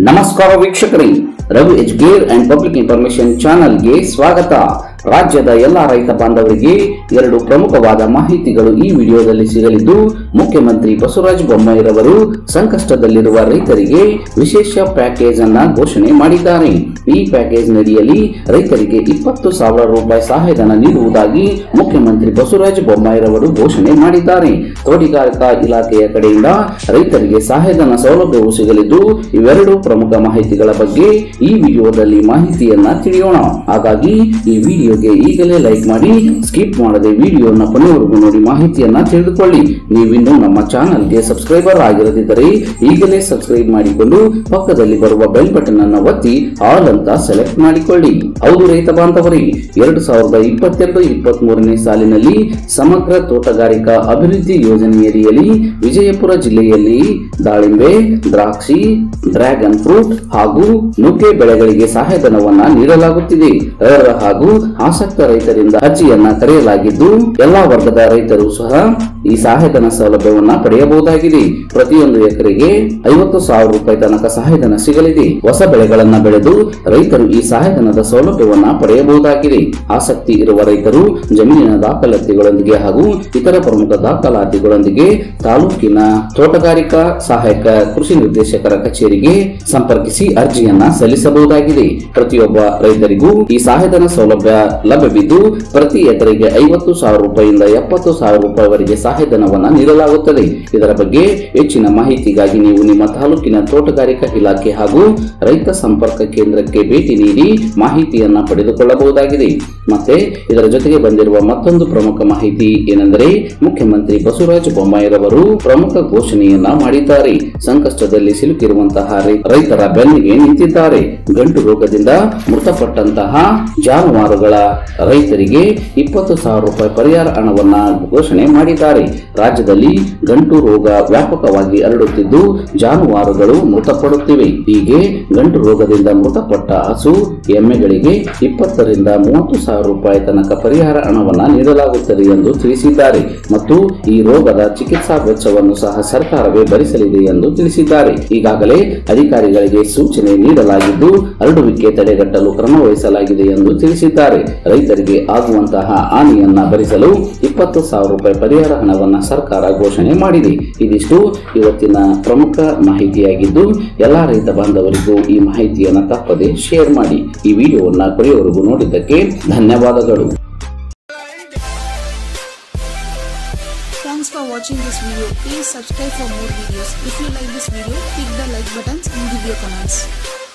ನಮಸ್ಕಾರ ವೀಕ್ಷಕರೇ Ravi Educare and public information ಚಾನೆಲ್ಗೆ ಸ್ವಾಗತ ರಾಜ್ಯದ ಎಲ್ಲ ರೈತ ಬಾಂಧವರಿಗೆ ಎರಡು ಪ್ರಮುಖವಾದ ಮಾಹಿತಿಗಳು ಈ ವಿಡಿಯೋದಲ್ಲಿ ಸಿಗಲಿದ್ದು ಮುಖ್ಯಮಂತ್ರಿ ಬಸವರಾಜ ಬೊಮ್ಮಾಯಿರವರು ಸಂಕಷ್ಟದಲ್ಲಿರುವ ರೈತರಿಗೆ ವಿಶೇಷ ಪ್ಯಾಕೇಜ್ ಅನ್ನ ಘೋಷಣೆ ಮಾಡಿದ್ದಾರೆ ಈ ಪ್ಯಾಕೇಜ್ ನಡಿಯಲ್ಲಿ ರೈತರಿಗೆ ಇಪ್ಪತ್ತು ಸಾವಿರ ರೂಪಾಯಿ ಸಹಾಯಧನ ನೀಡುವುದಾಗಿ ಮುಖ್ಯಮಂತ್ರಿ ಬಸವರಾಜ ಬೊಮ್ಮಾಯಿರವರು ಘೋಷಣೆ ಮಾಡಿದ್ದಾರೆ ತೋಟಗಾರಿಕಾ ಇಲಾಖೆಯ ಕಡೆಯಿಂದ ರೈತರಿಗೆ ಸಹಾಯಧನ ಸೌಲಭ್ಯವು ಸಿಗಲಿದ್ದು ಇವೆರಡು ಪ್ರಮುಖ ಮಾಹಿತಿಗಳ ಬಗ್ಗೆ ಈ ವಿಡಿಯೋದಲ್ಲಿ ಮಾಹಿತಿಯನ್ನ ತಿಳಿಯೋಣ ಹಾಗಾಗಿ ಈ ವಿಡಿಯೋಗೆ ಈಗಲೇ ಲೈಕ್ ಮಾಡಿ ಸ್ಕಿಪ್ ಮಾಡದೆ ವಿಡಿಯೋನ ಕೊನೆವರೆಗೂ ನೋಡಿ ಮಾಹಿತಿಯನ್ನ ತಿಳಿದುಕೊಳ್ಳಿ ನೀವಿನ್ನು ನಮ್ಮ ಚಾನಲ್ಗೆ ಸಬ್ಸ್ಕ್ರೈಬರ್ ಆಗಿರದಿದ್ದರೆ ಈಗಲೇ ಸಬ್ಸ್ಕ್ರೈಬ್ ಮಾಡಿಕೊಂಡು ಪಕ್ಕದಲ್ಲಿ ಬರುವ ಬೆಲ್ ಬಟನ್ ಅನ್ನು ಒತ್ತಿ ಆಲ್ ಅಂತ ಸೆಲೆಕ್ಟ್ ಮಾಡಿಕೊಳ್ಳಿ ಹೌದು ರೈತ ಬಾಂಧವರೇ ಎರಡು ಸಾವಿರದ ಇಪ್ಪತ್ತೆರಡು ಇಪ್ಪತ್ತ್ ಮೂರನೇ ಸಾಲಿನಲ್ಲಿ ಸಮಗ್ರ ತೋಟಗಾರಿಕಾ ಅಭಿವೃದ್ಧಿ ಯೋಜನೆಯಡಿಯಲ್ಲಿ ವಿಜಯಪುರ ಜಿಲ್ಲೆಯಲ್ಲಿ ದಾಳಿಂಬೆ ದ್ರಾಕ್ಷಿ ಡ್ರ್ಯಾಗನ್ ಫ್ರೂಟ್ ಹಾಗೂ ನುಗ್ಗೆ ಬೆಳೆಗಳಿಗೆ ಸಹಾಯಧನವನ್ನ ನೀಡಲಾಗುತ್ತಿದೆ ಅರ್ಹ ಹಾಗೂ ಆಸಕ್ತ ರೈತರಿಂದ ಅರ್ಜಿಯನ್ನ ಕರೆಯಲಾಗಿದ್ದು ಎಲ್ಲಾ ವರ್ಗದ ರೈತರು ಸಹ ಈ ಸಹಾಯಧನ ಸೌಲಭ್ಯವನ್ನ ಪಡೆಯಬಹುದಾಗಿದೆ ಪ್ರತಿಯೊಂದು ಎಕರೆಗೆ ಐವತ್ತು ಸಾವಿರ ರೂಪಾಯಿ ತನಕ ಸಹಾಯಧನ ಸಿಗಲಿದೆ ಹೊಸ ಬೆಳೆಗಳನ್ನ ಬೆಳೆದು ರೈತರು ಈ ಸಹಾಯಧನದ ಸೌಲಭ್ಯವನ್ನ ಪಡೆಯಬಹುದಾಗಿದೆ ಆಸಕ್ತಿ ಇರುವ ರೈತರು ಜಮೀನಿನ ದಾಖಲಾತಿಗಳೊಂದಿಗೆ ಹಾಗೂ ಇತರ ಪ್ರಮುಖ ದಾಖಲಾತಿಗಳೊಂದಿಗೆ ತಾಲೂಕಿನ ತೋಟಗಾರಿಕಾ ಸಹಾಯಕ ಕೃಷಿ ನಿರ್ದೇಶಕರ ಕಚೇರಿಗೆ ಸಂಪರ್ಕಿಸಿ ಅರ್ಜಿಯನ್ನ ಸಲ್ಲಿಸಬಹುದಾಗಿದೆ ಪ್ರತಿಯೊಬ್ಬ ರೈತರಿಗೂ ಈ ಸಹಾಯಧನ ಸೌಲಭ್ಯ ಲಭ್ಯವಿದ್ದು ಪ್ರತಿ ಎಕರೆಗೆ ಐವತ್ತು ಸಾವಿರ ರೂಪಾಯಿಯಿಂದ ಎಪ್ಪತ್ತು ಸಾವಿರ ರೂಪಾಯಿವರೆಗೆ ಸಹಾಯಧನವನ್ನ ನೀಡಲಾಗುತ್ತದೆ ಇದರ ಬಗ್ಗೆ ಹೆಚ್ಚಿನ ಮಾಹಿತಿಗಾಗಿ ನೀವು ನಿಮ್ಮ ತಾಲೂಕಿನ ತೋಟಗಾರಿಕಾ ಇಲಾಖೆ ಹಾಗೂ ರೈತ ಸಂಪರ್ಕ ಕೇಂದ್ರಕ್ಕೆ ಭೇಟಿ ನೀಡಿ ಮಾಹಿತಿಯನ್ನ ಪಡೆದುಕೊಳ್ಳಬಹುದಾಗಿದೆ ಮತ್ತೆ ಇದರ ಜೊತೆಗೆ ಬಂದಿರುವ ಮತ್ತೊಂದು ಪ್ರಮುಖ ಮಾಹಿತಿ ಏನೆಂದರೆ ಮುಖ್ಯಮಂತ್ರಿ ಬಸವರಾಜ ಬೊಮ್ಮಾಯಿರವರು ಪ್ರಮುಖ ಘೋಷಣೆಯನ್ನ ಮಾಡಿದ್ದಾರೆ ಸಂಕಷ್ಟದಲ್ಲಿ ಸಿಲುಕಿರುವಂತಹ ರೈ- ರೈತರ ಬೆನ್ನಿಗೆ ನಿಂತಿದ್ದಾರೆ ಗಂಟು ರೋಗದಿಂದ ಮೃತಪಟ್ಟಂತಹ ಜಾನುವಾರುಗಳ ರೈತರಿಗೆ ಇಪ್ಪತ್ತು ಸಾವಿರ ರೂಪಾಯಿ ಪರಿಹಾರ ಹಣವನ್ನ ಘೋಷಣೆ ಮಾಡಿದ್ದಾರೆ ರಾಜ್ಯದಲ್ಲಿ ಗಂಟು ರೋಗ ವ್ಯಾಪಕವಾಗಿ ಹರಡುತ್ತಿದ್ದು ಜಾನುವಾರುಗಳು ಮೃತಪಡುತ್ತಿವೆ ಹೀಗೆ ಗಂಟು ರೋಗದಿಂದ ಮೃತಪಟ್ಟ ಹಸು ಎಮ್ಮೆಗಳಿಗೆ ಇಪ್ಪತ್ತರಿಂದ ಮೂವತ್ತು ಸಾವಿರ ರೂಪಾಯಿ ತನಕ ಪರಿಹಾರ ಹಣವನ್ನ ನೀಡಲಾಗುತ್ತದೆ ಎಂದು ತಿಳಿಸಿದ್ದಾರೆ ಮತ್ತು ಈ ರೋಗದ ಚಿಕಿತ್ಸಾ ವೆಚ್ಚವನ್ನು ಸಹ ಸರ್ಕಾರವೇ ಭರಿಸಲಿದೆ ಎಂದು ತಿಳಿಸಿದ್ದಾರೆ ಈಗಾಗಲೇ ಅಧಿಕಾರಿಗಳಿಗೆ ಸೂಚನೆ ನೀಡಲಾಗಿದ್ದು ಹರಡುವಿಕೆ ತಡೆಗಟ್ಟಲು ಕ್ರಮ ವಹಿಸಲಾಗಿದೆ ಎಂದು ತಿಳಿಸಿದ್ದಾರೆ ರೈತರಿಗೆ ಆಗುವಂತಹ ಹಾನಿಯನ್ನ ಭರಿಸಲು ಇಪ್ಪತ್ತು ಸಾವಿರ ರೂಪಾಯಿ ಪರಿಹಾರ ಹಣವನ್ನ ಸರ್ಕಾರ ಘೋಷಣೆ ಮಾಡಿದೆ ಇದಿಷ್ಟು ಇವತ್ತಿನ ಪ್ರಮುಖ ಮಾಹಿತಿಯಾಗಿದ್ದು ಎಲ್ಲಾ ರೈತ ಬಾಂಧವರಿಗೂ ಈ ಮಾಹಿತಿಯನ್ನ ತಪ್ಪದೆ ಶೇರ್ ಮಾಡಿ ಈ ವಿಡಿಯೋವನ್ನ ಕೊನೆಯವರೆಗೂ ನೋಡಿದ್ದಕ್ಕೆ ಧನ್ಯವಾದಗಳು Thanks for watching this video. Please subscribe for more videos. If you like this video, click the like buttons and give your comments.